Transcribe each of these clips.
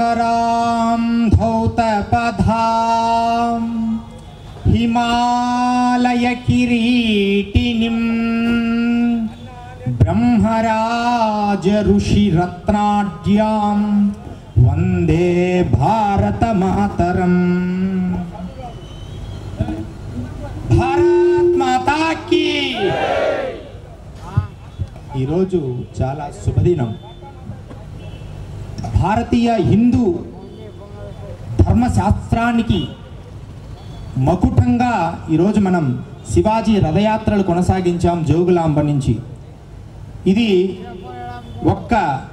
సుందరాం ధౌతపధాం హిమాలయ కిరీటినిం బ్రహ్మరాజ ఋషి రత్నాఢ్యాం వందే భారత మాతరం భారత్ మాతా కీ ఈరోజు చాలా శుభదినం భారతీయ హిందూ ధర్మశాస్త్రానికి మకుటంగా ఈరోజు మనం శివాజీ రథయాత్రలు కొనసాగించాం జోగులాంబ నుంచి ఇది ఒక్క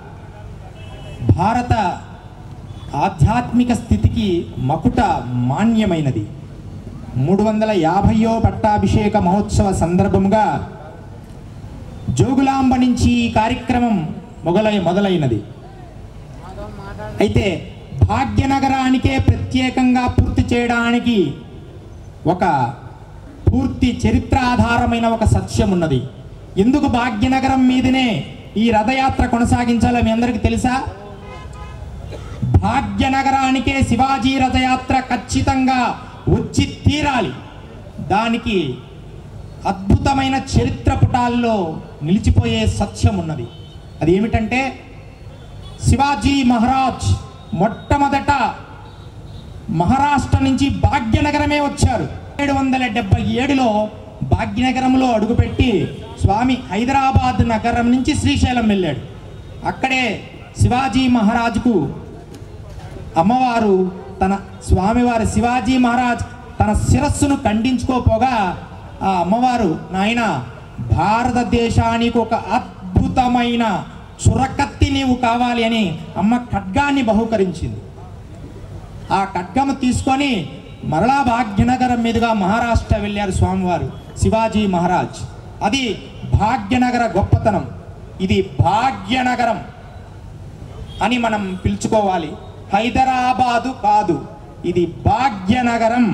భారత ఆధ్యాత్మిక స్థితికి మకుట మాన్యమైనది మూడు వందల యాభైయో పట్టాభిషేక మహోత్సవ సందర్భంగా జోగులాంబ నుంచి ఈ కార్యక్రమం మొదలై మొదలైనది అయితే భాగ్యనగరానికే ప్రత్యేకంగా పూర్తి చేయడానికి ఒక పూర్తి చరిత్రాధారమైన ఒక సత్యం ఉన్నది ఎందుకు భాగ్యనగరం మీదనే ఈ రథయాత్ర కొనసాగించాలో మీ అందరికీ తెలుసా భాగ్యనగరానికే శివాజీ రథయాత్ర ఖచ్చితంగా వచ్చి తీరాలి దానికి అద్భుతమైన చరిత్ర పుటాల్లో నిలిచిపోయే సత్యం ఉన్నది అది ఏమిటంటే శివాజీ మహారాజ్ మొట్టమొదట మహారాష్ట్ర నుంచి భాగ్యనగరమే వచ్చారు ఏడు వందల డెబ్బై ఏడులో భాగ్యనగరంలో అడుగుపెట్టి స్వామి హైదరాబాద్ నగరం నుంచి శ్రీశైలం వెళ్ళాడు అక్కడే శివాజీ మహారాజుకు అమ్మవారు తన స్వామివారి శివాజీ మహారాజ్ తన శిరస్సును ఖండించుకోపోగా ఆ అమ్మవారు నాయన భారతదేశానికి ఒక అద్భుతమైన చురకత్తి నీవు కావాలి అని అమ్మ ఖడ్గాన్ని బహుకరించింది ఆ ఖడ్గము తీసుకొని మరలా భాగ్యనగరం మీదుగా మహారాష్ట్ర వెళ్ళారు స్వామివారు శివాజీ మహారాజ్ అది భాగ్యనగర గొప్పతనం ఇది భాగ్యనగరం అని మనం పిలుచుకోవాలి హైదరాబాదు కాదు ఇది భాగ్యనగరం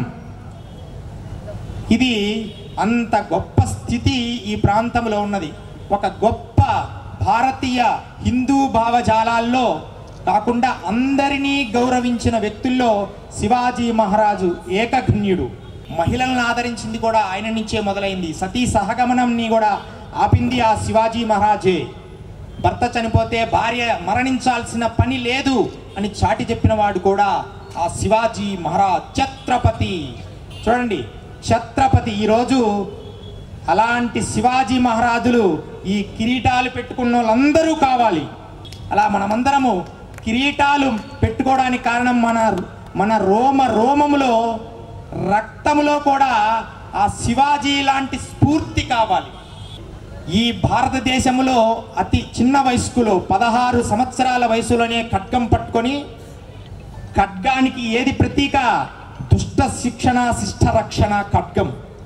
ఇది అంత గొప్ప స్థితి ఈ ప్రాంతంలో ఉన్నది ఒక గొప్ప భారతీయ హిందూ భావజాలాల్లో కాకుండా అందరినీ గౌరవించిన వ్యక్తుల్లో శివాజీ మహారాజు ఏకఘ్న్యుడు మహిళలను ఆదరించింది కూడా ఆయన నుంచే మొదలైంది సతీ సహగమనంని కూడా ఆపింది ఆ శివాజీ మహారాజే భర్త చనిపోతే భార్య మరణించాల్సిన పని లేదు అని చాటి చెప్పిన వాడు కూడా ఆ శివాజీ మహారాజ్ ఛత్రపతి చూడండి ఛత్రపతి ఈరోజు అలాంటి శివాజీ మహారాజులు ఈ కిరీటాలు పెట్టుకున్న వాళ్ళందరూ కావాలి అలా మనమందరము కిరీటాలు పెట్టుకోవడానికి కారణం మన మన రోమ రోమములో రక్తములో కూడా ఆ శివాజీ లాంటి స్ఫూర్తి కావాలి ఈ భారతదేశంలో అతి చిన్న వయస్కులో పదహారు సంవత్సరాల వయసులోనే ఖడ్గం పట్టుకొని ఖడ్గానికి ఏది ప్రతీక దుష్ట శిక్షణ శిష్ట రక్షణ ఖడ్గం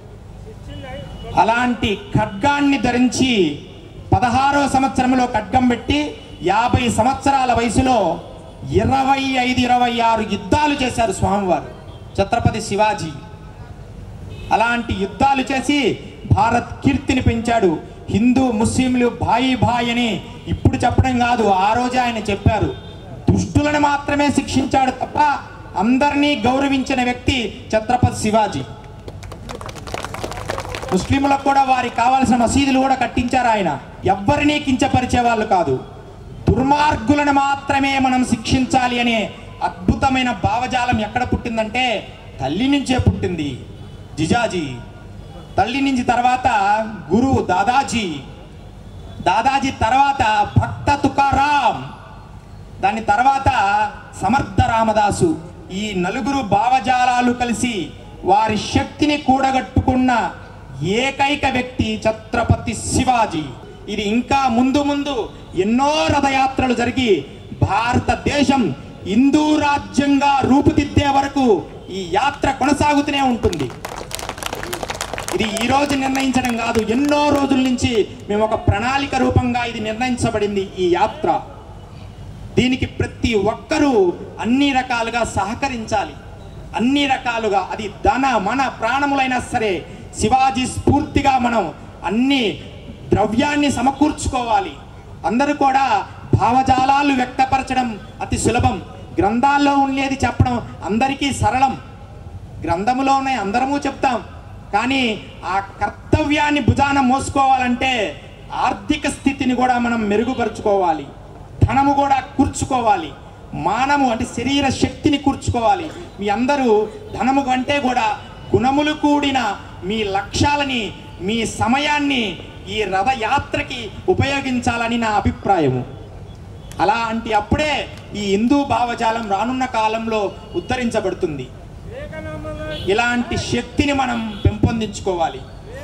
అలాంటి ఖడ్గాన్ని ధరించి పదహారో సంవత్సరంలో ఖడ్గం పెట్టి యాభై సంవత్సరాల వయసులో ఇరవై ఐదు ఇరవై ఆరు యుద్ధాలు చేశారు స్వామివారు ఛత్రపతి శివాజీ అలాంటి యుద్ధాలు చేసి భారత్ కీర్తిని పెంచాడు హిందూ ముస్లింలు భాయి భాయ్ అని ఇప్పుడు చెప్పడం కాదు ఆ రోజే ఆయన చెప్పారు దుష్టులను మాత్రమే శిక్షించాడు తప్ప అందరినీ గౌరవించిన వ్యక్తి ఛత్రపతి శివాజీ ముస్లింలకు కూడా వారికి కావాల్సిన మసీదులు కూడా కట్టించారు ఆయన ఎవ్వరినీ కించపరిచే వాళ్ళు కాదు దుర్మార్గులను మాత్రమే మనం శిక్షించాలి అనే అద్భుతమైన భావజాలం ఎక్కడ పుట్టిందంటే తల్లి నుంచే పుట్టింది జిజాజీ తల్లి నుంచి తర్వాత గురువు దాదాజీ దాదాజీ తర్వాత భక్త తుకారాం దాని తర్వాత సమర్థ రామదాసు ఈ నలుగురు భావజాలాలు కలిసి వారి శక్తిని కూడగట్టుకున్న ఏకైక వ్యక్తి ఛత్రపతి శివాజీ ఇది ఇంకా ముందు ముందు ఎన్నో రథయాత్రలు జరిగి భారతదేశం హిందూ రాజ్యంగా రూపుదిద్దే వరకు ఈ యాత్ర కొనసాగుతూనే ఉంటుంది ఇది ఈ రోజు నిర్ణయించడం కాదు ఎన్నో రోజుల నుంచి మేము ఒక ప్రణాళిక రూపంగా ఇది నిర్ణయించబడింది ఈ యాత్ర దీనికి ప్రతి ఒక్కరూ అన్ని రకాలుగా సహకరించాలి అన్ని రకాలుగా అది ధన మన ప్రాణములైనా సరే శివాజీ స్ఫూర్తిగా మనం అన్ని ద్రవ్యాన్ని సమకూర్చుకోవాలి అందరూ కూడా భావజాలాలు వ్యక్తపరచడం అతి సులభం గ్రంథాల్లో ఉండేది చెప్పడం అందరికీ సరళం గ్రంథములో ఉన్నాయి అందరము చెప్తాం కానీ ఆ కర్తవ్యాన్ని భుజాన మోసుకోవాలంటే ఆర్థిక స్థితిని కూడా మనం మెరుగుపరుచుకోవాలి ధనము కూడా కూర్చుకోవాలి మానము అంటే శరీర శక్తిని కూర్చుకోవాలి మీ అందరూ ధనము కంటే కూడా గుణములు కూడిన మీ లక్ష్యాలని మీ సమయాన్ని ఈ రథయాత్రకి ఉపయోగించాలని నా అభిప్రాయము అలాంటి అప్పుడే ఈ హిందూ భావజాలం రానున్న కాలంలో ఉద్ధరించబడుతుంది ఇలాంటి శక్తిని మనం పెంపొందించుకోవాలి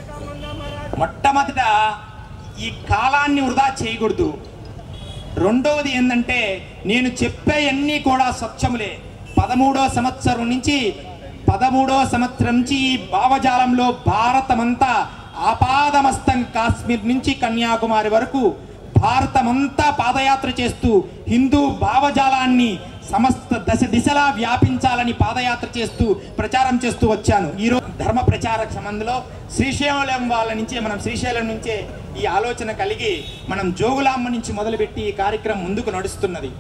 మొట్టమొదట ఈ కాలాన్ని వృధా చేయకూడదు రెండవది ఏంటంటే నేను చెప్పేవన్నీ కూడా స్వచ్ఛములే పదమూడో సంవత్సరం నుంచి పదమూడో సంవత్సరం నుంచి ఈ భావజాలంలో భారతమంతా ఆపాదమస్తం కాశ్మీర్ నుంచి కన్యాకుమారి వరకు భారతమంతా పాదయాత్ర చేస్తూ హిందూ భావజాలాన్ని సమస్త దశ దిశలా వ్యాపించాలని పాదయాత్ర చేస్తూ ప్రచారం చేస్తూ వచ్చాను ఈరోజు ధర్మ ప్రచారక సంబంధంలో శ్రీశైలం వాళ్ళ నుంచే మనం శ్రీశైలం నుంచే ఈ ఆలోచన కలిగి మనం జోగులాంబ నుంచి మొదలుపెట్టి ఈ కార్యక్రమం ముందుకు నడుస్తున్నది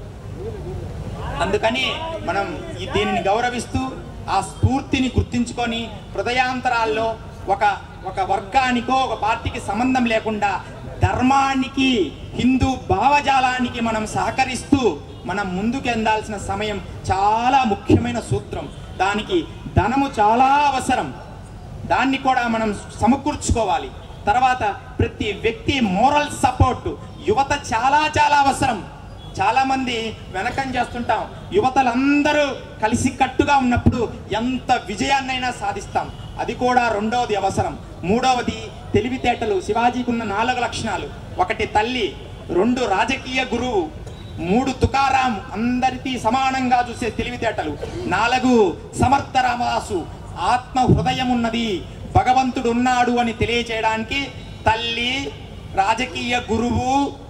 అందుకని మనం ఈ దీనిని గౌరవిస్తూ ఆ స్ఫూర్తిని గుర్తించుకొని హృదయాంతరాల్లో ఒక ఒక వర్గానికో ఒక పార్టీకి సంబంధం లేకుండా ధర్మానికి హిందూ భావజాలానికి మనం సహకరిస్తూ మనం ముందుకు ఎందాల్సిన సమయం చాలా ముఖ్యమైన సూత్రం దానికి ధనము చాలా అవసరం దాన్ని కూడా మనం సమకూర్చుకోవాలి తర్వాత ప్రతి వ్యక్తి మోరల్ సపోర్ట్ యువత చాలా చాలా అవసరం చాలా మంది వెనకం చేస్తుంటాం యువతలందరూ కలిసి కట్టుగా ఉన్నప్పుడు ఎంత విజయాన్నైనా సాధిస్తాం అది కూడా రెండవది అవసరం మూడవది తెలివితేటలు శివాజీకి ఉన్న నాలుగు లక్షణాలు ఒకటి తల్లి రెండు రాజకీయ గురువు మూడు తుకారాం అందరికీ సమానంగా చూసే తెలివితేటలు నాలుగు సమర్థ రామదాసు ఆత్మ హృదయం ఉన్నది భగవంతుడు ఉన్నాడు అని తెలియచేయడానికి తల్లి రాజకీయ గురువు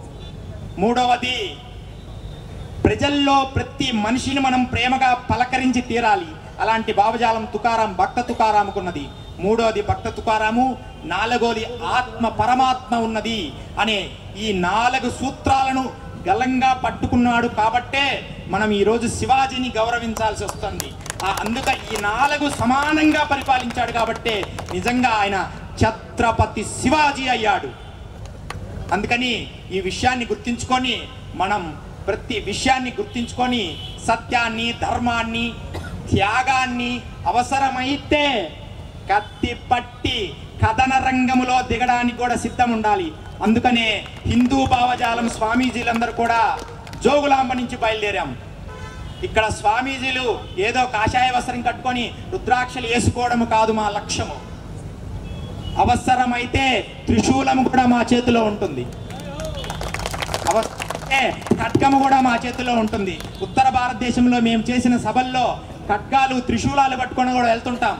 మూడవది ప్రజల్లో ప్రతి మనిషిని మనం ప్రేమగా పలకరించి తీరాలి అలాంటి భావజాలం తుకారాం భక్త తుకారాముకున్నది మూడోది భక్త తుకారాము నాలుగోది ఆత్మ పరమాత్మ ఉన్నది అనే ఈ నాలుగు సూత్రాలను గలంగా పట్టుకున్నాడు కాబట్టే మనం ఈరోజు శివాజీని గౌరవించాల్సి వస్తుంది ఆ అందుక ఈ నాలుగు సమానంగా పరిపాలించాడు కాబట్టే నిజంగా ఆయన ఛత్రపతి శివాజీ అయ్యాడు అందుకని ఈ విషయాన్ని గుర్తించుకొని మనం ప్రతి విషయాన్ని గుర్తించుకొని సత్యాన్ని ధర్మాన్ని త్యాగాన్ని అవసరమైతే కత్తి పట్టి కథన రంగములో దిగడానికి కూడా సిద్ధం ఉండాలి అందుకనే హిందూ భావజాలం స్వామీజీలందరూ కూడా జోగులాంబ నుంచి బయలుదేరాం ఇక్కడ స్వామీజీలు ఏదో కాషాయ వస్త్రం కట్టుకొని రుద్రాక్షలు వేసుకోవడం కాదు మా లక్ష్యము అవసరమైతే త్రిశూలము కూడా మా చేతిలో ఉంటుంది అవసరమైతే ఖడ్గము కూడా మా చేతిలో ఉంటుంది ఉత్తర భారతదేశంలో మేము చేసిన సభల్లో ఖడ్గాలు త్రిశూలాలు పట్టుకొని కూడా వెళ్తుంటాం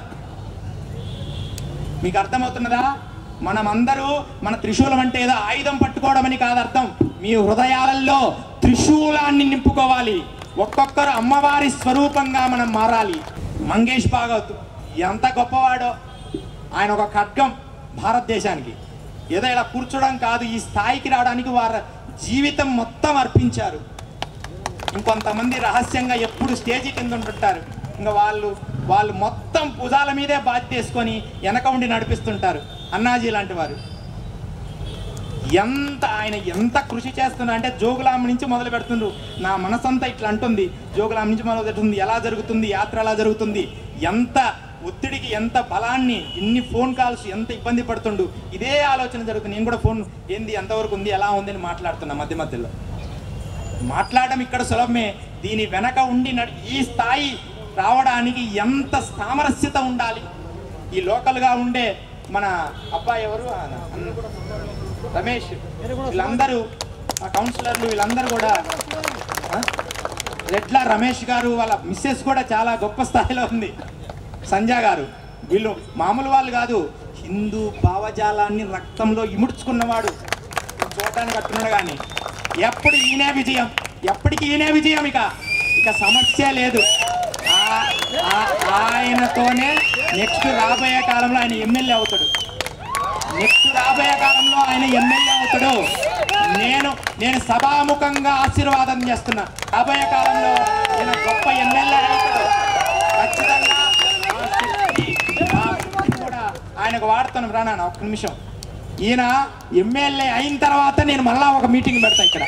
మీకు అర్థమవుతున్నదా మనమందరూ మన త్రిశూలం అంటే ఏదో ఆయుధం పట్టుకోవడం అని కాదు అర్థం మీ హృదయాలలో త్రిశూలాన్ని నింపుకోవాలి ఒక్కొక్కరు అమ్మవారి స్వరూపంగా మనం మారాలి మంగేష్ భాగవత్ ఎంత గొప్పవాడో ఆయన ఒక ఖడ్గం భారతదేశానికి ఏదో ఇలా కూర్చోవడం కాదు ఈ స్థాయికి రావడానికి వారి జీవితం మొత్తం అర్పించారు ఇంకొంతమంది రహస్యంగా ఎప్పుడు స్టేజి కింద ఉంటుంటారు ఇంకా వాళ్ళు వాళ్ళు మొత్తం భుజాల మీదే బాధ్యత వేసుకొని వెనక ఉండి నడిపిస్తుంటారు అన్నాజీ లాంటి వారు ఎంత ఆయన ఎంత కృషి చేస్తున్నా అంటే జోగులాం నుంచి మొదలు పెడుతుండ్రు నా మనసంతా ఇట్లా అంటుంది జోగులాం నుంచి మొదలు పెడుతుంది ఎలా జరుగుతుంది యాత్ర ఎలా జరుగుతుంది ఎంత ఒత్తిడికి ఎంత బలాన్ని ఇన్ని ఫోన్ కాల్స్ ఎంత ఇబ్బంది పడుతుండు ఇదే ఆలోచన జరుగుతుంది నేను కూడా ఫోన్ ఏంది ఎంతవరకు ఉంది ఎలా ఉంది అని మాట్లాడుతున్నా మధ్య మధ్యలో మాట్లాడడం ఇక్కడ సులభమే దీని వెనక ఉండి నడి- ఈ స్థాయి రావడానికి ఎంత సామరస్యత ఉండాలి ఈ లోకల్గా ఉండే మన అబ్బాయి ఎవరు ఆ, అన్న- రమేష్ వీళ్ళందరూ ఆ కౌన్సిలర్లు వీళ్ళందరూ కూడా ఆ? రెడ్ల రమేష్ గారు వాళ్ళ మిస్సెస్ కూడా చాలా గొప్ప స్థాయిలో ఉంది సంజయ్ గారు వీళ్ళు మామూలు వాళ్ళు కాదు హిందూ భావజాలాన్ని రక్తంలో ఇముడ్చుకున్నవాడు చూడటానికి కట్టున్నాడు కానీ ఎప్పుడు ఈయనే విజయం ఎప్పటికీ ఈయనే విజయం ఇక ఇక సమస్య లేదు ఆ- ఆ- ఆయనతోనే నెక్స్ట్ రాబోయే కాలంలో ఆయన ఎమ్మెల్యే అవుతాడు నెక్స్ట్ రాబోయే కాలంలో ఆయన ఎమ్మెల్యే అవుతాడు నేను నేను సభాముఖంగా ఆశీర్వాదం చేస్తున్నా రాబోయే కాలంలో ఈయన గొప్ప ఎమ్మెల్యే అవుతాడు ఖచ్చితంగా ఆ శక్తి, ఆ శక్తిని కూడా ఆయనకు వాడుతాను రానా ఒక్క నిమిషం ఈయన ఎమ్మెల్యే అయిన తర్వాత నేను మళ్ళా ఒక మీటింగ్ పెడతా ఇక్కడ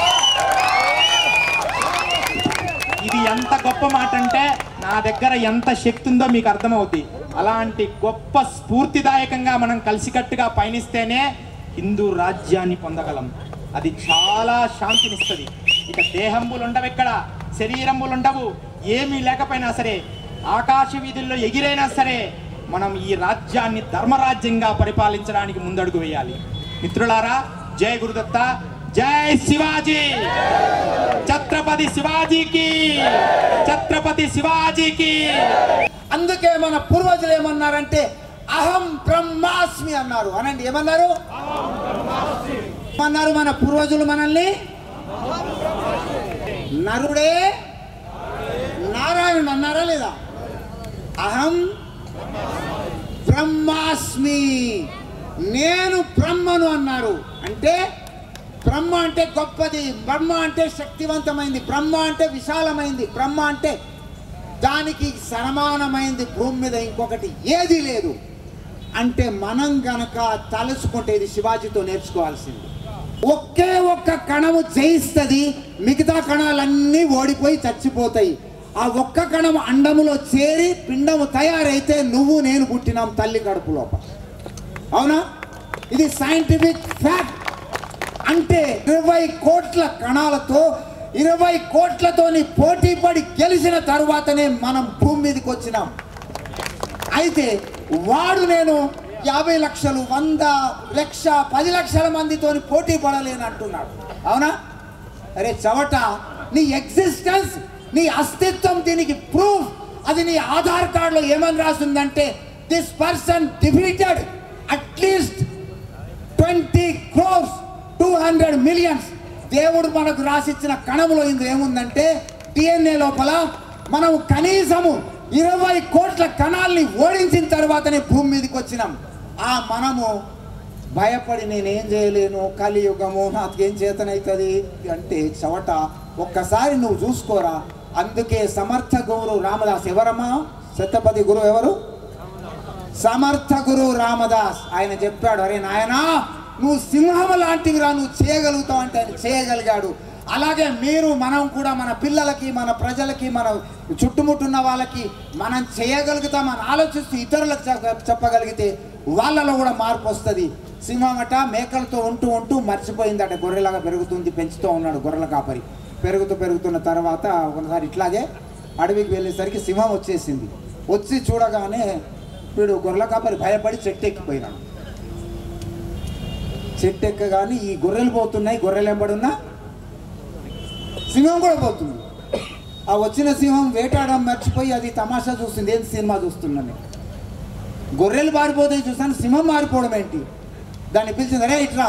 ఇది ఎంత గొప్ప మాట అంటే నా దగ్గర ఎంత శక్తి ఉందో మీకు అర్థమవుద్ది అలాంటి గొప్ప స్ఫూర్తిదాయకంగా మనం కలిసికట్టుగా పయనిస్తేనే హిందూ రాజ్యాన్ని పొందగలం అది చాలా శాంతినిస్తుంది ఇక దేహంబులు ఉండవు ఇక్కడ శరీరంబులు ఉండవు ఏమీ లేకపోయినా సరే ఆకాశ వీధుల్లో ఎగిరైనా సరే మనం ఈ రాజ్యాన్ని ధర్మరాజ్యంగా పరిపాలించడానికి ముందడుగు వేయాలి మిత్రులారా జై గురుదత్త జై శివాజీ ఛత్రపతి శివాజీకి ఛత్రపతి శివాజీకి అందుకే మన పూర్వజులు ఏమన్నారంటే అహం బ్రహ్మాస్మి అన్నారు అనండి ఏమన్నారు ఏమన్నారు మన పూర్వజులు మనల్ని నరుడే నారాయణుడు అన్నారా లేదా అహం బ్రహ్మాస్మి నేను బ్రహ్మను అన్నారు అంటే బ్రహ్మ అంటే గొప్పది బ్రహ్మ అంటే శక్తివంతమైంది బ్రహ్మ అంటే విశాలమైంది బ్రహ్మ అంటే దానికి సమానమైంది భూమి మీద ఇంకొకటి ఏది లేదు అంటే మనం గనక తలుచుకుంటే ఇది శివాజీతో నేర్చుకోవాల్సింది ఒకే ఒక్క కణము జయిస్తుంది మిగతా కణాలన్నీ ఓడిపోయి చచ్చిపోతాయి ఆ ఒక్క కణం అండములో చేరి పిండము తయారైతే నువ్వు నేను పుట్టినాం తల్లి కడుపు లోపల అవునా ఇది సైంటిఫిక్ ఫ్యాక్ట్ అంటే ఇరవై కోట్ల కణాలతో ఇరవై కోట్లతోని పోటీ పడి గెలిచిన తరువాతనే మనం భూమి మీదకి వచ్చినాం అయితే వాడు నేను యాభై లక్షలు వంద లక్ష పది లక్షల మందితోని పోటీ పడలేను అంటున్నాడు అవునా అరే చవట నీ ఎగ్జిస్టెన్స్ నీ అస్తిత్వం దీనికి ప్రూఫ్ అది నీ ఆధార్ కార్డులో ఏమని రాసిందంటే this person defeated at least twenty crores two hundred millions దేవుడు మనకు రాసిచ్చిన కణములో ఇందులో ఏముందంటే డిఎన్ఏ లోపల మనం కనీసము ఇరవై కోట్ల కణాల్ని ఓడించిన తర్వాతనే భూమి మీదకి వచ్చినాం ఆ మనము భయపడి నేనేం చేయలేను కలియుగము నాకేం చేతనవుతుంది అంటే చవట ఒక్కసారి నువ్వు చూసుకోరా అందుకే సమర్థ గురు రామదాస్ ఎవరమ్మా సత్యపతి గురువు ఎవరు సమర్థ గురు రామదాస్ ఆయన చెప్పాడు అరే నాయనా నువ్వు సింహం లాంటివిరా నువ్వు చేయగలుగుతావు అంటే ఆయన చేయగలిగాడు అలాగే మీరు మనం కూడా మన పిల్లలకి మన ప్రజలకి మన చుట్టుముట్టున్న వాళ్ళకి మనం చేయగలుగుతామని ఆలోచిస్తూ ఇతరులకు చెప్ప- చెప్పగలిగితే వాళ్ళలో కూడా మార్పు వస్తుంది సింహం అట మేకలతో ఉంటూ ఉంటూ మర్చిపోయిందట గొర్రెలాగా పెరుగుతుంది పెంచుతూ ఉన్నాడు గొర్రెల కాపరి పెరుగుతూ పెరుగుతున్న తర్వాత ఒకసారి ఇట్లాగే అడవికి వెళ్ళేసరికి సింహం వచ్చేసింది వచ్చి చూడగానే వీడు గొర్రెల కాపరి భయపడి చెట్టు ఎక్కిపోయినాడు చెట్టు ఎక్కగానే ఈ గొర్రెలు పోతున్నాయి గొర్రెలు ఎంబడున్నా సింహం కూడా పోతుంది ఆ వచ్చిన సింహం వేటాడడం మర్చిపోయి అది తమాషా చూస్తుంది ఏం సినిమా చూస్తున్నాను గొర్రెలు పారిపోతాయి చూస్తాను సింహం మారిపోవడం ఏంటి దాన్ని పిలిచింది అరే ఇట్లా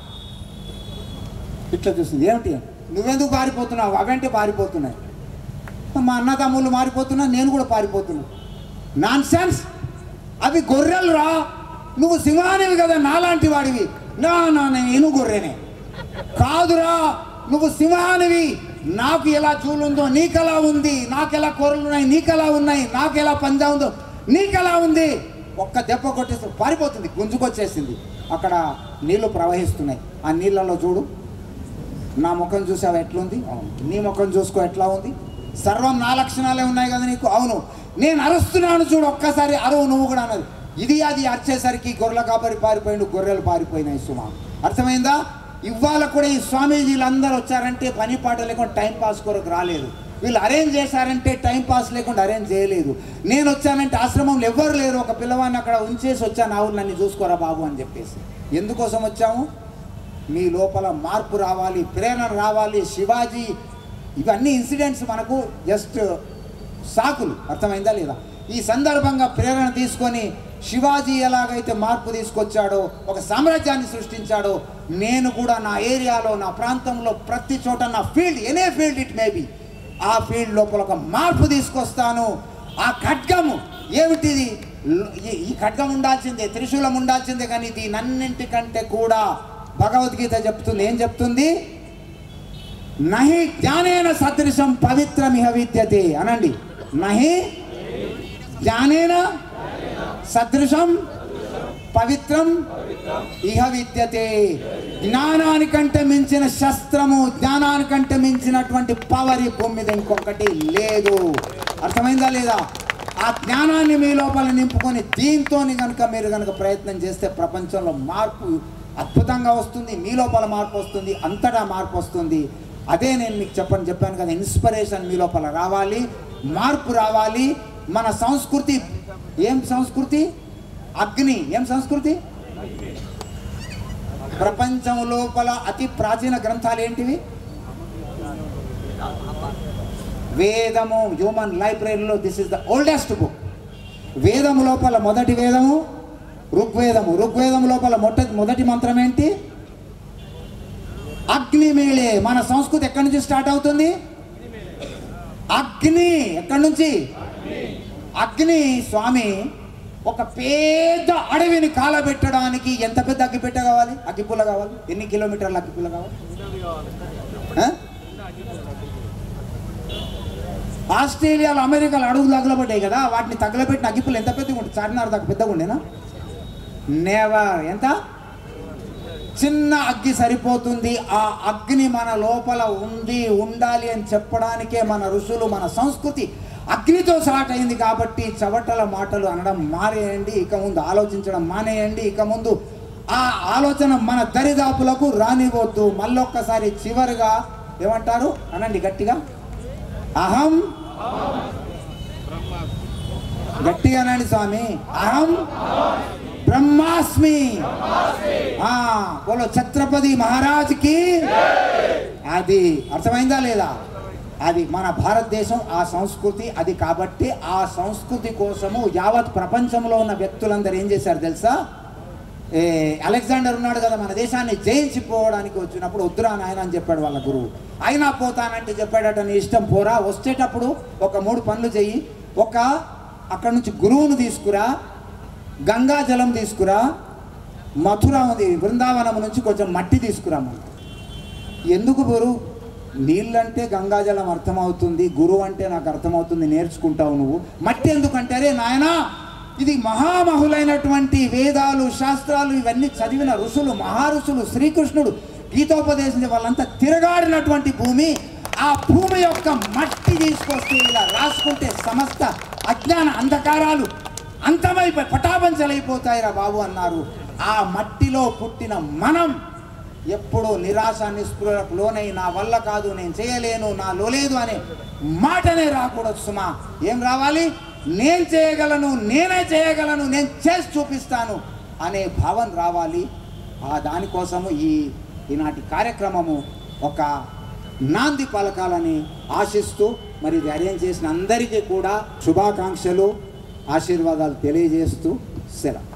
ఇట్లా చూసింది ఏమిటి నువ్వెందుకు పారిపోతున్నావు అవంటే పారిపోతున్నాయి మా అన్న తమ్ముళ్ళు మారిపోతున్నా నేను కూడా పారిపోతున్నా నాన్ సెన్స్ అవి గొర్రెలు రా నువ్వు సింహానివి కదా నాలాంటి వాడివి నా నా నేను గొర్రెనే కాదురా నువ్వు సింహానివి నాకు ఎలా చూలుందో నీకెలా ఉంది నాకెలా కూరలు ఉన్నాయి నీకెలా ఉన్నాయి నాకెలా పంజా ఉందో నీకెలా ఉంది ఒక్క దెబ్బ కొట్టేస్తే పారిపోతుంది గుంజుకొచ్చేసింది అక్కడ నీళ్లు ప్రవహిస్తున్నాయి ఆ నీళ్ళలో చూడు నా ముఖం చూసావు ఎట్లుంది అవును నీ ముఖం చూసుకో ఎట్లా ఉంది సర్వం నా లక్షణాలే ఉన్నాయి కదా నీకు అవును నేను అరుస్తున్నాను చూడు ఒక్కసారి అరువు నువ్వు కూడా అన్నది ఇది అది అరిచేసరికి గొర్రెల కాపరి పారిపోయిండు గొర్రెలు పారిపోయినాయి సుమా అర్థమైందా ఇవాళ కూడా ఈ స్వామీజీలు అందరూ వచ్చారంటే పని పాట లేకుండా టైం పాస్ కొరకు రాలేదు వీళ్ళు అరేంజ్ చేశారంటే టైం పాస్ లేకుండా అరేంజ్ చేయలేదు నేను వచ్చానంటే ఆశ్రమంలో ఎవ్వరు లేరు ఒక పిల్లవాడిని అక్కడ ఉంచేసి వచ్చాను ఆవులు నన్ను చూసుకోరా బాబు అని చెప్పేసి ఎందుకోసం వచ్చాము మీ లోపల మార్పు రావాలి ప్రేరణ రావాలి శివాజీ ఇవన్నీ ఇన్సిడెంట్స్ మనకు జస్ట్ సాకులు అర్థమైందా లేదా ఈ సందర్భంగా ప్రేరణ తీసుకొని శివాజీ ఎలాగైతే మార్పు తీసుకొచ్చాడో ఒక సామ్రాజ్యాన్ని సృష్టించాడో నేను కూడా నా ఏరియాలో నా ప్రాంతంలో ప్రతి చోట నా field any field it maybe ఆ ఫీల్డ్ లోపల ఒక మార్పు తీసుకొస్తాను ఆ ఖడ్గము ఏమిటిది ల- ఈ- ఈ ఖడ్గం ఉండాల్సిందే త్రిశూలం ఉండాల్సిందే కానీ దీనన్నింటికంటే కూడా భగవద్గీత చెప్తుంది ఏం చెప్తుంది నహి జ్ఞానేన సదృశం పవిత్రమిహ విద్యతే అనండి నహి జ్ఞానేన సదృశం పవిత్రం ఇహ విద్యతే జ్ఞానానికంటే మించిన శస్త్రము జ్ఞానానికంటే మించినటువంటి పవర్ ఈ భూమి మీద ఇంకొకటి లేదు అర్థమైందా లేదా ఆ జ్ఞానాన్ని మీ లోపల నింపుకొని దీంతో కనుక మీరు కనుక ప్రయత్నం చేస్తే ప్రపంచంలో మార్పు అద్భుతంగా వస్తుంది మీ లోపల మార్పు వస్తుంది అంతటా మార్పు వస్తుంది అదే నేను మీకు చెప్పని చెప్పాను కదా ఇన్స్పిరేషన్ మీ లోపల రావాలి మార్పు రావాలి మన సంస్కృతి ఏం సంస్కృతి అగ్ని ఏం సంస్కృతి ప్రపంచం లోపల అతి ప్రాచీన గ్రంథాలు ఏంటివి వేదము హ్యూమన్ లైబ్రరీలో this is the oldest book వేదము లోపల మొదటి వేదము ఋగ్వేదము ఋగ్వేదము లోపల మొదటి మొదటి మంత్రం ఏంటి అగ్నిమేళే మన సంస్కృతి ఎక్కడి నుంచి స్టార్ట్ అవుతుంది అగ్ని ఎక్కడి నుంచి అగ్ని స్వామి ఒక పెద్ద అడవిని కాలబెట్టడానికి ఎంత పెద్ద అగ్గిపెట్ట కావాలి అగ్గిపుల్ల కావాలి ఎన్ని కిలోమీటర్ల అగ్గిపుల్ల కావాలి ఆ? ఆస్ట్రేలియాలో అమెరికాలో అడుగులు తగలబడ్డాయి కదా వాటిని తగలబెట్టిన అగ్గిపుల్ల ఎంత పెద్దగా ఉంటుంది చార్మినార్ దాకా పెద్దగా ఉండేనా నెవర్ ఎంత చిన్న అగ్గి సరిపోతుంది ఆ అగ్ని మన లోపల ఉంది ఉండాలి అని చెప్పడానికే మన ఋషులు మన సంస్కృతి అగ్నితో స్టార్ట్ అయింది కాబట్టి చవటల మాటలు అనడం మానేయండి ఇక ముందు ఆలోచించడం మానేయండి ఇక ముందు ఆ ఆలోచన మన దరిదాపులకు రానివ్వద్దు మళ్ళొక్కసారి చివరిగా ఏమంటారు అనండి గట్టిగా అహం గట్టిగా అనండి స్వామి అహం బ్రహ్మాస్మి ఆ బోలో ఛత్రపతి మహారాజ్కి అది అర్థమైందా లేదా అది మన భారతదేశం ఆ సంస్కృతి అది కాబట్టి ఆ సంస్కృతి కోసము యావత్ ప్రపంచంలో ఉన్న వ్యక్తులందరూ ఏం చేశారు తెలుసా ఏ అలెగ్జాండర్ ఉన్నాడు కదా మన దేశాన్ని జయించిపోవడానికి వచ్చినప్పుడు వద్దురా నాయన అని చెప్పాడు వాళ్ళ గురువు అయినా పోతానంటే చెప్పాడట నీ ఇష్టం పోరా వచ్చేటప్పుడు ఒక మూడు పనులు చెయ్యి ఒక అక్కడ నుంచి గురువును తీసుకురా గంగా జలం తీసుకురా మథుర ఉంది బృందావనం నుంచి కొంచెం మట్టి తీసుకురా మనం ఎందుకు గురు నీళ్ళంటే గంగాజలం అర్థమవుతుంది గురువు అంటే నాకు అర్థమవుతుంది నేర్చుకుంటావు నువ్వు మట్టి ఎందుకంటే అరే నాయనా ఇది మహామహులైనటువంటి వేదాలు శాస్త్రాలు ఇవన్నీ చదివిన ఋషులు మహారుషులు శ్రీకృష్ణుడు గీతోపదేశించి వాళ్ళంతా తిరగాడినటువంటి భూమి ఆ భూమి యొక్క మట్టి తీసుకొస్తే ఇలా రాసుకుంటే సమస్త అజ్ఞాన అంధకారాలు అంతమైపోయి పటాపంచలైపోతాయిరా బాబు అన్నారు ఆ మట్టిలో పుట్టిన మనం ఎప్పుడూ నిరాశ నిస్పృహలకు లోనై నా వల్ల కాదు నేను చేయలేను నాలో లేదు అనే మాటనే రాకూడదు సుమా ఏం రావాలి నేను చేయగలను నేనే చేయగలను నేను చేసి చూపిస్తాను అనే భావన రావాలి ఆ దానికోసము ఈ ఈనాటి కార్యక్రమము ఒక నాంది పలకాలని ఆశిస్తూ మరి ఇది అరేంజ్ చేసిన అందరికీ కూడా శుభాకాంక్షలు ఆశీర్వాదాలు తెలియజేస్తూ సెలవు